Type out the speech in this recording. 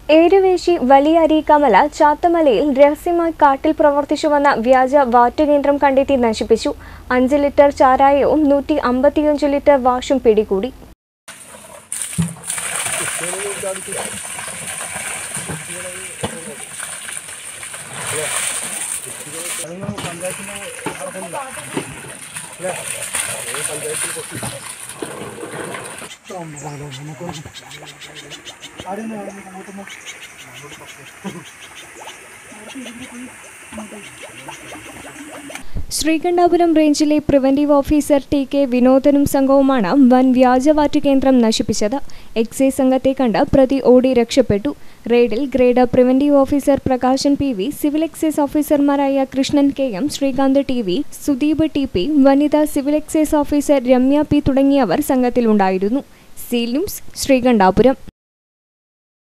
ഏരുവേശി വലിയ അരീക്കമല ചാത്തമലയിൽ രഹസ്യമായി കാട്ടിൽ പ്രവർത്തിച്ചു വന്ന വ്യാജ വാറ്റുകേന്ദ്രം കണ്ടെത്തി നശിപ്പിച്ചു അഞ്ച് ലിറ്റർ ചാരായവും നൂറ്റി അമ്പത്തിയഞ്ച് ലിറ്റർ വാഷും പിടികൂടി ശ്രീകണ്ഠാപുരം റേഞ്ചിലെ പ്രിവന്റീവ് ഓഫീസർ ടി കെ വിനോദനും സംഘവുമാണ് വൻ വ്യാജവാറ്റ് കേന്ദ്രം നശിപ്പിച്ചത് എക്സൈസ് സംഘത്തെ കണ്ട് പ്രതി ഓടി രക്ഷപ്പെട്ടു റെയ്ഡിൽ grade preventive officer Prakashan P V civil excise ഓഫീസർമാരായ Krishnan K M Srikanth T V Sudeep T P വനിതാ civil excise officer Ramya P തുടങ്ങിയവർ സംഘത്തിലുണ്ടായിരുന്നു സീൽ ന്യൂസ് ശ്രീകണ്ഠാപുരം